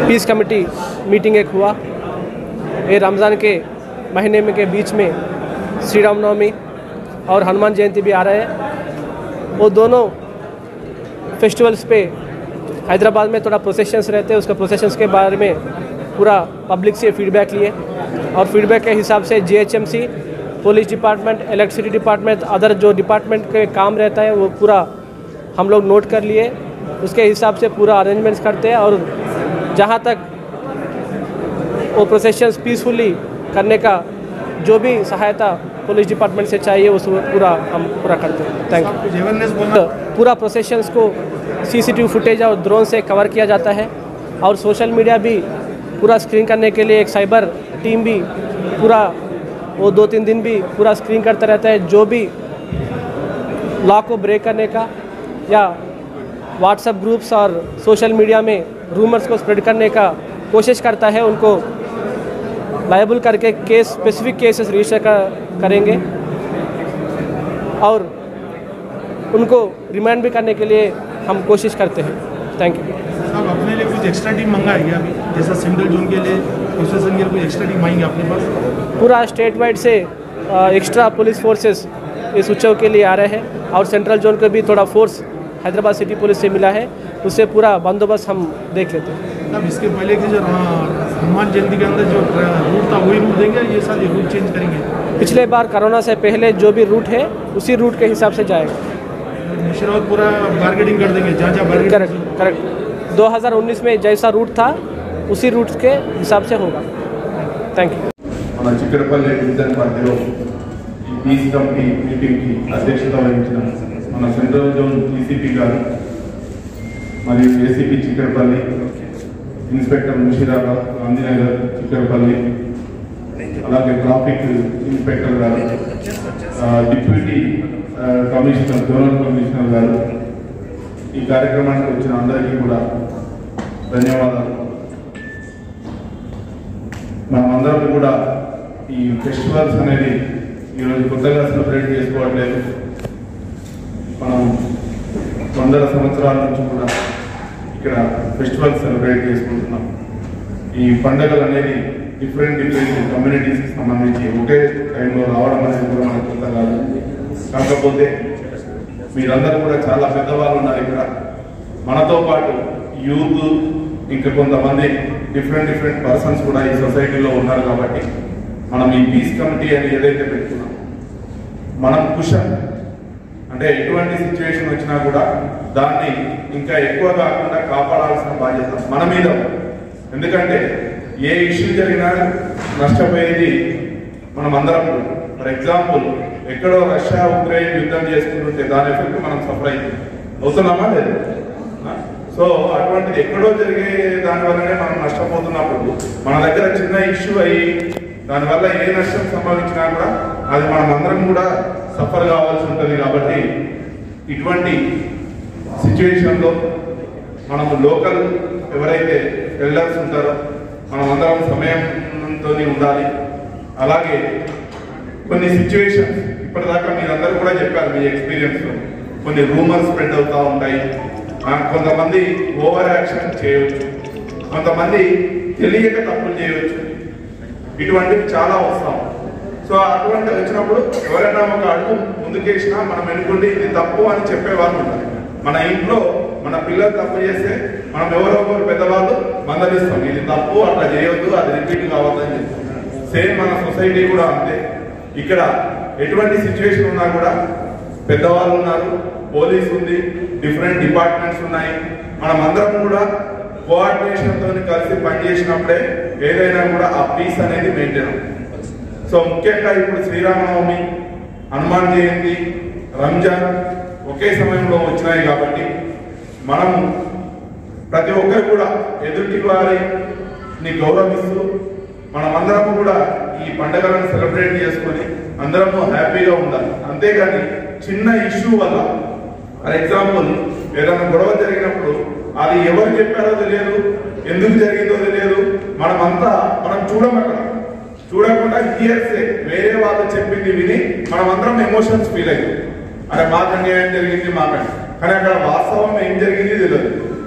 Peace committee meeting एक हुआ ये रमज़ान के महीने में के बीच में श्री रामनवमी और हनुमान जयंती भी आ रहे हैं वो दोनों फेस्टिवल्स पे हैदराबाद में थोड़ा प्रोसेशंस रहते हैं उसका प्रोसेशंस के बारे में पूरा पब्लिक से फीडबैक लिए और फीडबैक के हिसाब से GHMC police department electricity department other जो डिपार्टमेंट के काम रहता है वो पूरा हम लोग नोट कर लिए उसके हिसाब से पूरा अरेंजमेंट्स करते हैं और जहाँ तक वो प्रोसेशंस पीसफुली करने का जो भी सहायता पुलिस डिपार्टमेंट से चाहिए उस पूरा हम पूरा करते हैं थैंक यू कुछ अवेयरनेस बोलना पूरा प्रोसेशंस को सीसीटीवी फुटेज और ड्रोन से कवर किया जाता है और सोशल मीडिया भी पूरा स्क्रीन करने के लिए एक साइबर टीम भी पूरा वो दो तीन दिन भी पूरा स्क्रीन करता रहता है जो भी लॉ को ब्रेक करने का या व्हाट्सएप ग्रुप्स और सोशल मीडिया में रूमर्स को स्प्रेड करने का कोशिश करता है उनको लाइबल करके केस स्पेसिफिक केसेस रजिस्टर कर, करेंगे और उनको रिमांड भी करने के लिए हम कोशिश करते हैं थैंक यू साहब अपने लिए कुछ एक्स्ट्रा टीम मंगाई है अभी जैसा सेंट्रल जोन के लिए प्रोसेसन के लिए कुछ एक्स्ट्रा टीम आएंगे अपने पास पूरा स्टेट वाइड से एक्स्ट्रा पुलिस फोर्सेस इस उत्सव के लिए आ रहे हैं और सेंट्रल जोन को भी थोड़ा फोर्स हैदराबाद सिटी पुलिस से मिला है उससे पूरा बंदोबस्त हम देख लेते हैं साहब इसके पहले की जो हाँ, हनुमान जयंती के अंदर जो रूट था वही रूट देंगे ये साल ये रूट चेंज करेंगे पिछले बार कोरोना से पहले जो भी रूट है उसी रूट के हिसाब से जाएगा मुशीराबाद पूरा बार्गेनिंग कर देंगे जहाँ जहाँ बार्गेनिंग करेक्ट करेक्ट 2019 में जैसा रूट था उसी रूट के हिसाब से होगा थैंक यू మన చిక్కడపల్లి డివిజన్ పరిధిలో ఈ పీస్ కమిటీ మీటింగ్కి అధ్యక్షత వహించిన మన సెంట్రల్ జోన్ డీసీపీ గారు మరియు ఏసీపీ చిక్కడపల్లి ఇన్స్పెక్టర్ ముషీరాబాద్ గాంధీనగర్ చిక్కడపల్లి అలాగే ట్రాఫిక్ ఇన్స్పెక్టర్ గారు ఆ, డిప్యూటీ ఆ, కమిషనర్ జోనల్ కమిషనర్ గారు ఈ కార్యక్రమానికి వచ్చిన అందరికీ కూడా ధన్యవాదాలు మనమందరం కూడా ఈ ఫెస్టివల్స్ అనేది ఈరోజు కొత్తగా సెలబ్రేట్ చేసుకోవట్లేదు మనం వందల సంవత్సరాల నుంచి కూడా ఇక్కడ ఫెస్టివల్స్ సెలబ్రేట్ చేసుకుంటున్నాం ఈ పండుగలు అనేది డిఫరెంట్ డిఫరెంట్ కమ్యూనిటీస్కి సంబంధించి ఒకే టైంలో రావడం అనేది కూడా మనకు కొత్త కాదు కాకపోతే మీరందరూ కూడా చాలా పెద్దవాళ్ళు ఉన్నారు ఇక్కడ మనతో పాటు యూత్ ఇంకా కొంతమంది డిఫరెంట్ డిఫరెంట్ పర్సన్స్ కూడా ఈ సొసైటీలో ఉన్నారు కాబట్టి మనం ఈ పీస్ కమిటీ అని ఏదైతే పెట్టుకున్నాం మనం కుషన్ అంటే ఎటువంటి సిచ్యువేషన్ వచ్చినా కూడా దాన్ని ఇంకా ఎక్కువ కాకుండా కాపాడాల్సిన బాధ్యత మన మీద ఉంది. ఎందుకంటే ఏ ఇష్యూ జరిగినా నష్టపోయేది మనం అందరం ఫర్ ఎగ్జాంపుల్ ఎక్కడో రష్యా ఉక్రెయిన్ యుద్ధం చేసుకుంటుంటే దాని ఎఫెక్ట్ మనం సఫర్ అవుతుంది అవుతున్నామా లేదు ఆ? సో అటువంటిది ఎక్కడో జరిగే దాని వల్లనే మనం నష్టపోతున్నప్పుడు మన దగ్గర చిన్న ఇష్యూ అయ్యి దానివల్ల ఏ నష్టం సంభవించినా కూడా అది మనం అందరం కూడా సఫర్ కావాల్సి ఉంటుంది కాబట్టి ఇటువంటి సిచ్యువేషన్లో మనము లోకల్ ఎవరైతే ఎల్డర్స్ ఉంటారో మనం అందరం సమయంతో ఉండాలి అలాగే కొన్ని సిచ్యువేషన్స్ ఇప్పటిదాకా మీరందరూ కూడా చెప్పారు మీ ఎక్స్పీరియన్స్ కొన్ని రూమర్స్ స్ప్రెడ్ అవుతూ ఉంటాయి ఆ, కొంతమంది ఓవర్ యాక్షన్ చేయవచ్చు కొంతమంది తెలియక తప్పులు చేయవచ్చు ఇటువంటివి చాలా వస్తాం సో అటువంటి వచ్చినప్పుడు ఎవరైనా ఒక అడుగు ముందుకేసినా మనం ఎన్నుకుంటే ఇది తప్పు అని చెప్పేవాళ్ళు ఉంటారు మన ఇంట్లో మన పిల్లలు తప్పు చేస్తే మనం ఎవరో ఒకరు పెద్దవాళ్ళు మందలిస్తాం ఇది తప్పు అట్లా చేయొద్దు అది రిపీట్ కావద్దని చెప్తాం సేమ్ మన సొసైటీ కూడా అంతే ఇక్కడ ఎటువంటి సిచ్యువేషన్ ఉన్నా కూడా పెద్దవాళ్ళు ఉన్నారు పోలీస్ ఉంది డిఫరెంట్ డిపార్ట్మెంట్స్ ఉన్నాయి మనం అందరం కూడా కోఆర్డినేషన్ తో కలిసి పనిచేసినప్పుడే ఏదైనా కూడా ఆ పీస్ అనేది మెయింటైన్ అవుతుంది సో ముఖ్యంగా ఇప్పుడు శ్రీరామనవమి హనుమాన్ జయంతి రంజాన్ ఒకే సమయంలో వచ్చినాయి కాబట్టి మనం ప్రతి ఒక్కరు కూడా ఎదుటి వారిని గౌరవిస్తూ మనమందరం కూడా ఈ పండుగలను సెలబ్రేట్ చేసుకొని అందరము హ్యాపీగా ఉండాలి అంతేగాని చిన్న ఇష్యూ వల్ల ఫర్ ఎగ్జాంపుల్ ఏదైనా గొడవ జరిగినప్పుడు అది ఎవరు చెప్పారో తెలియదు ఎందుకు జరిగిందో తెలియదు మనమంతా మనం చూడమక్కడ చూడకుండా హియర్సే వేరే వాళ్ళు చెప్పింది విని మనమందరం ఎమోషన్స్ ఫీల్ అయ్యాం అరే మాకు అన్యాయం జరిగింది మాకండి కానీ అక్కడ వాస్తవం ఏం జరిగింది తెలియదు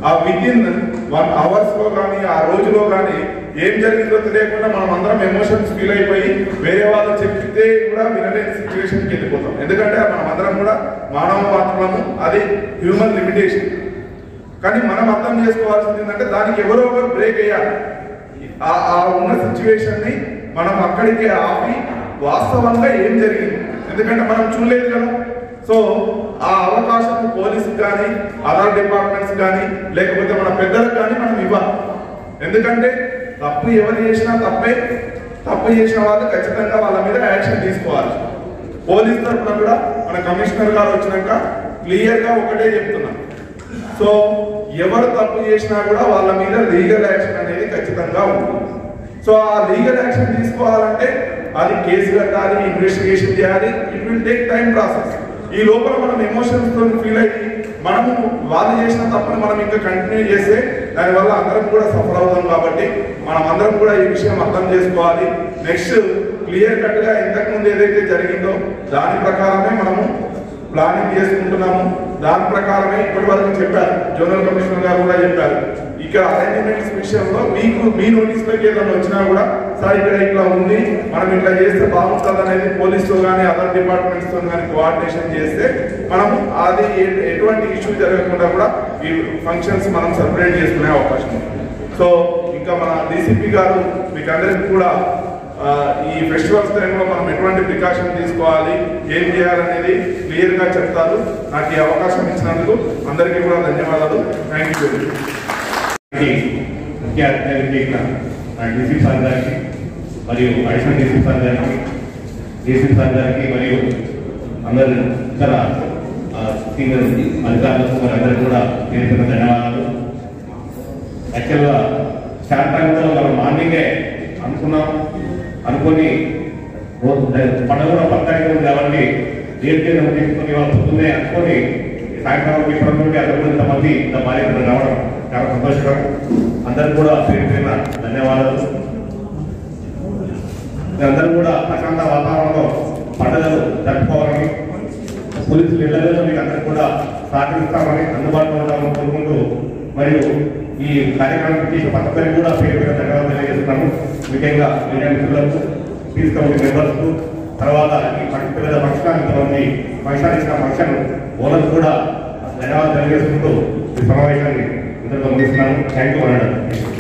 ఆ విత్ ఇన్ వన్ అవర్స్ లో కానీ ఆ రోజులో కానీ ఏం జరిగిందో తెలియకుండా మనం అందరం ఎమోషన్స్ ఫీల్ అయిపోయి వేరే వాళ్ళు చెప్తే కూడా వినలేని సిచ్యువేషన్కి వెళ్ళిపోతాం ఎందుకంటే మనం అందరం కూడా మానవ మాత్రము అది హ్యూమన్ లిమిటేషన్ కానీ మనం అర్థం చేసుకోవాల్సింది ఏంటంటే దానికి ఎవరో ఒకరు బ్రేక్ అయ్యాలి ఆ ఆ ఉన్న సిచ్యువేషన్ ని మనం అక్కడికి ఆపి వాస్తవంగా ఏం జరిగింది ఎందుకంటే మనం చూడలేదు కదా సో ఆ అవకాశం పోలీసుకి కానీ అదర్ డిపార్ట్మెంట్స్ కానీ లేకపోతే మన పెద్దలకు కానీ మనం ఇవ్వాలి ఎందుకంటే తప్పు ఎవరు చేసినా తప్పే తప్పు చేసిన వాళ్ళు ఖచ్చితంగా వాళ్ళ మీద యాక్షన్ తీసుకోవాలి పోలీస్ తరఫున కూడా మన కమిషనర్ గారు వచ్చినాక క్లియర్ గా ఒకటే చెప్తున్నాం సో ఎవరు తప్పు చేసినా కూడా వాళ్ళ మీద లీగల్ యాక్షన్ అనేది ఖచ్చితంగా ఉంటుంది సో ఆ లీగల్ యాక్షన్ తీసుకోవాలంటే అది కేసు కట్టాలి ఇన్వెస్టిగేషన్ చేయాలి it will take time process ఈ లోపల మనం ఎమోషన్స్ తో ఫీల్ అయ్యి మనము వాళ్ళు చేసిన తప్పును మనం ఇంకా కంటిన్యూ చేస్తే దానివల్ల అందరం కూడా సఫర్ అవుతాం కాబట్టి మనం అందరం కూడా ఈ విషయం అర్థం చేసుకోవాలి నెక్స్ట్ క్లియర్ కట్ గా ఇంతకు ముందు ఏదైతే జరిగిందో దాని ప్రకారమే మనము ప్లానింగ్ చేసుకుంటున్నాము దాని ప్రకారమే ఇప్పటి వరకు చెప్పారు జోనల్ కమిషనర్ గారు కూడా చెప్పారు ఇక్కడ అరేంజ్మెంట్స్ విషయంలో మీకు మీ నోటీస్ లోకి ఏదైనా వచ్చినా కూడా సార్ ఇక్కడ ఇట్లా ఉంది మనం ఇట్లా చేస్తే బాగుంటుంది అనేది పోలీసుతో కానీ అదర్ డిపార్ట్మెంట్స్ తో కానీ కోఆర్డినేషన్ చేస్తే మనం అది ఎ- ఎటువంటి ఇష్యూ జరగకుండా కూడా ఈ ఫంక్షన్స్ మనం సెలబ్రేట్ చేసుకునే అవకాశం ఉంది సో ఇంకా మన డీసీపీ గారు మీకు అందరికీ కూడా ఆ, ఈ ఫెస్టివల్స్ టైంలో మనం ఎటువంటి ప్రికాషన్ తీసుకోవాలి ఏం చేయాలనేది క్లియర్ గా చెప్తారు నాకు ఈ అవకాశం ఇచ్చినందుకు అందరికీ కూడా ధన్యవాదాలు థ్యాంక్ యూ ముఖ్య అతిథి చేసిన డీసీ సార్ గారికి మరియు అడిషనల్ డీసీ సార్ గారికి డీసీ సార్ గారికి మరియు అందరు ఇతర ఆ, సీనియర్ అధికారులకు మరి అందరికీ కూడా చేసిన ధన్యవాదాలు యాక్చువల్గా స్టార్ట్ టైంలో మనం మార్నింగే అనుకున్నాం అనుకొని రోజు పండుగ కూడా పత్తానికి ఉంది కాబట్టి డేట్ డేట్ తీసుకొని వాళ్ళు పొద్దున్నే అనుకొని సాయంత్రం ఇప్పటి నుండి అందరూ ఇంతమంది ఇంత భారీ రావడం చాలా సంతోషకరం అందరికీ కూడా పేరు పేరున ధన్యవాదాలు మీరందరూ కూడా ప్రశాంత వాతావరణంలో పండుగలు జరుపుకోవాలని పోలీసులు ఇళ్లలో మీకు అందరూ కూడా సహకరిస్తామని అందుబాటులో ఉంటామని కోరుకుంటూ మరియు ఈ కార్యక్రమం చేసిన పక్క పేరు కూడా పేరు పేరు ధన్యవాదాలు తెలియజేస్తున్నాను ముఖ్యంగా మీడియా మిత్రులకు పీస్ కమిటీ మెంబర్స్ తర్వాత ఈ పక్క పిల్లల ఫంక్షన్ ఇంతమంది ఫంక్షన్ ఇచ్చిన ఫంక్షన్ ఓనర్ కూడా ధన్యవాదాలు తెలియజేసుకుంటూ ఈ సమావేశాన్ని ఇంతలో ముగిస్తున్నాను థ్యాంక్ యూ అన్నాడు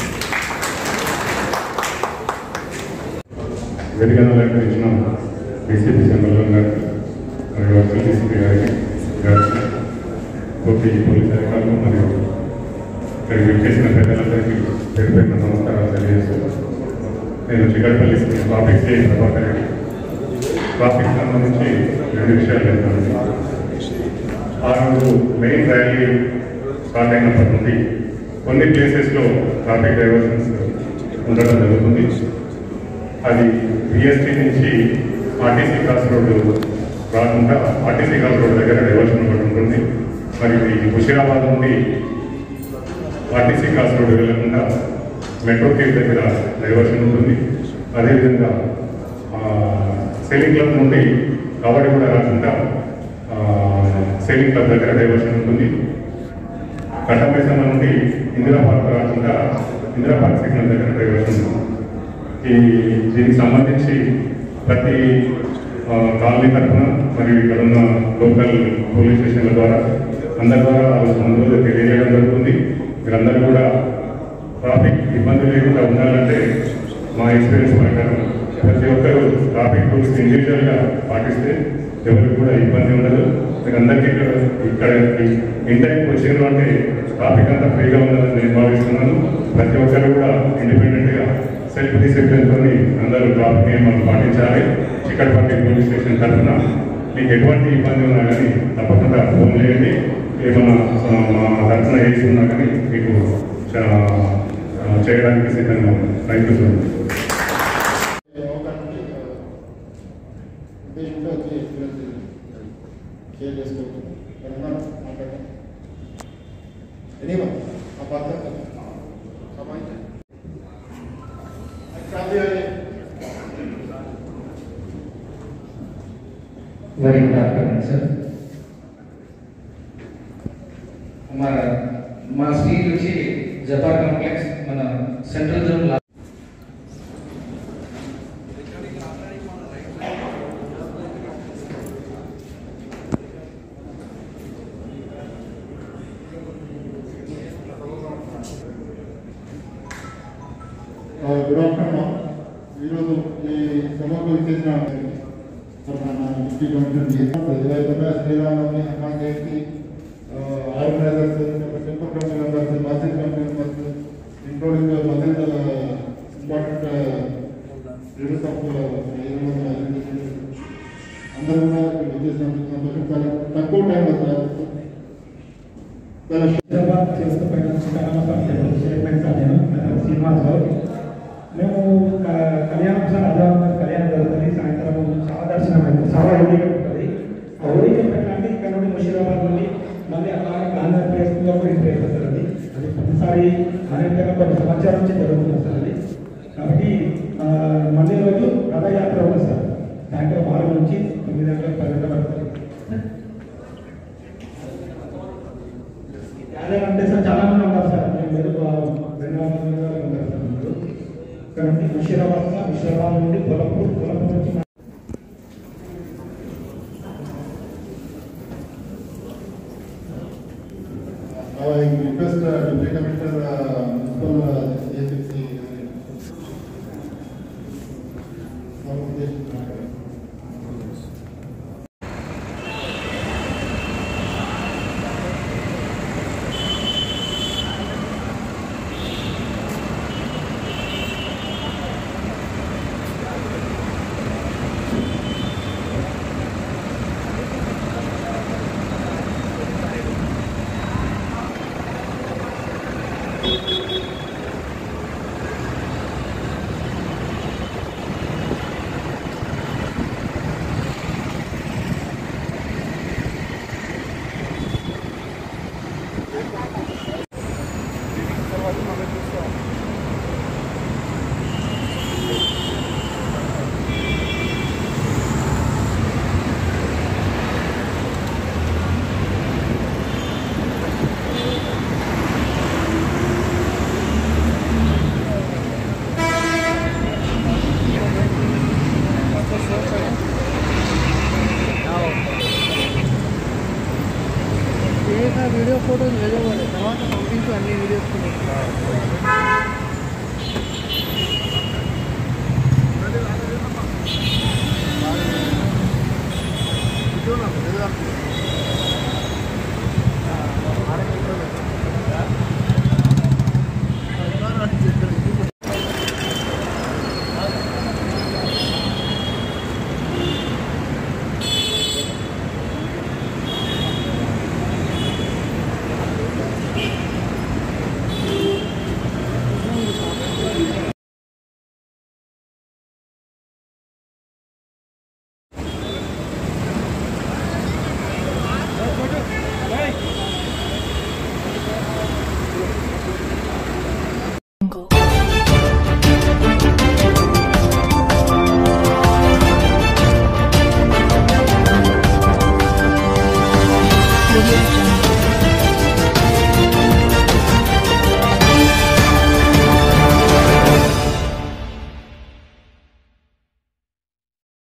వేదికను అలంకరించిన బీసీపీ సెంట్రల్ గారికి మరియు వర్చువల్ డీసీపీ గారికి గారికి పూర్తి పోలీస్ అధికారులు మరియు ఇక్కడికి విచ్చేసిన పెద్దలందరికీ పేరు పేరున నమస్కారాలు తెలియజేస్తున్నాను నేను Chikkadpally traffic CI Prabhakar Reddy traffic సంబంధించి రెండు విషయాలు చెప్తాను ఆ రోజు మెయిన్ ర్యాలీ స్టార్ట్ అయినప్పటి నుండి కొన్ని ప్లేసెస్లో ట్రాఫిక్ డైవర్షన్స్ ఉండడం జరుగుతుంది అది బిఎస్టీ నుంచి ఆర్టీసీ క్రాస్ రోడ్డు రాకుండా ఆర్టీసీ క్రాస్ రోడ్ దగ్గర డైవర్షన్ ఒకటి ఉంటుంది మరి ఇది హుషీరాబాద్ నుండి ఆర్టీసీ క్రాస్ రోడ్డు వెళ్లకుండా మెట్రో కేవ్ దగ్గర డైవర్షన్ ఉంటుంది అదేవిధంగా సెయిలింగ్ క్లబ్ నుండి కబడ్డీ కూడా రాకుండా సెయిలింగ్ క్లబ్ దగ్గర డైవర్షన్ ఉంటుంది కట్టమైసమ్మ నుండి ఇందిరా పార్క్ రాకుండా ఇందిరా పార్క్ సిగ్నల్ దగ్గర డైవర్షన్ ఉంటుంది ఈ దీనికి సంబంధించి ప్రతి ఆ, కాలనీ తరఫున మరియు ఇక్కడ ఉన్న లోకల్ పోలీస్ స్టేషన్ల ద్వారా అందరి ద్వారా ఆ రోజు ముందు రోజు తెలియజేయడం జరుగుతుంది మీరందరూ కూడా ట్రాఫిక్ ఇబ్బంది లేకుండా ఉండాలంటే మా ఎక్స్పీరియన్స్ ప్రకారం ప్రతి ఒక్కరూ ట్రాఫిక్ రూల్స్ ఇండివిజువల్గా పాటిస్తే ఎవరికి కూడా ఇబ్బంది ఉండదు మీరందరికీ ఇక్కడ ఇక్కడ ఇన్ టైంకి వచ్చారు అంటే ట్రాఫిక్ అంతా ఫ్రీగా ఉందని నేను భావిస్తున్నాను ప్రతి ఒక్కరు కూడా ఇండిపెండెంట్గా సెల్ఫ్ డిసిప్లిన్తో అందరూ ట్రాఫిక్ నియమాలు పాటించాలి చిక్కడపల్లి పోలీస్ స్టేషన్ తరఫున మీకు ఎటువంటి ఇబ్బంది ఉన్నా కానీ తప్పకుండా ఫోన్ చేయండి ఏమైనా ఆ, మా తరఫున ఏసి ఉన్నా కానీ మీకు చా- ఆ, చేయడానికి సిద్ధంగా ఉంది థ్యాంక్ యూ సార్ ఉద్దేశంతో వచ్చి ఎక్స్పీరియన్స్ షేర్ చేసుకోవచ్చు ఎవరన్నా మాట్లాడండి ఎనీవన్ ఆ పాత్ర సమాజ్ ప్రాంతీయ Very good afternoon, sir. हमारा మా స్ట్రీట్ వచ్చి జపార్ కాంప్లెక్స్ మన సెంట్రల్ జోన్ లా- గుడ్ ఆఫ్టర్నూన్ ఈరోజు ఈ సభకు ఇచ్చేసిన మన డిప్యూటీ కమిషనర్ ఏదైతే Sriramanavami Hanuman Jayanti organisers temple committee members మస్జిద్ కమిటీ మెంబర్స్ ఇంక్లూడింగ్ మస్జిద్ ఇంపార్టెంట్ లీడర్స్ ఆఫ్ అందరూ కూడా ఇక్కడ విచ్చేసినందుకు సంతోషం చాలా తక్కువ టైంలో సార్ చాలా హైదరాబాద్ చేస్తూ పైన స్టేట్మెంట్ నేను శ్రీనివాస్ రావు మేము క- కళ్యాణం సార్ అదాం కళ్యాణం జరుగుతుంది సాయంత్రం చాలా దర్శనం అయింది చాలా ఊరిక ఉంటుంది ఆ ఊరిక పెట్టాలంటే ఇక్కడ నుండి ముషీరాబాద్ నుండి మళ్ళీ అలాగే గాంధీ ప్లేస్లో కూడా ఎంట్రీ అవుతుంది సార్ అది అది ప్రతిసారి అనేకంగా కొన్ని సంవత్సరాల నుంచి జరుగుతుంది సార్ అది కాబట్టి ఆ, మళ్ళీ రోజు రథయాత్ర ఉంది సార్ సాయంత్రం ఆరు నుంచి తొమ్మిది గంటల పది గంటల వరకు యాదవ్ అంటే సార్ చాలా మంది ఉన్నారు సార్ మేము మీరు రెండు వందల మంది వరకు ఉన్నారు సార్ మీరు ఇక్కడ నుండి ముషీరాబాద్ సార్ ముషీరాబాద్ నుండి పొలపూర్ పొలపూర్ నుంచి మా- I request uh, Deputy Commissioner, uh, Municipal uh, ACC. Video ఫోటోలు వెళ్ళవాలి తర్వాత పంపించు అన్ని వీడియోస్ Video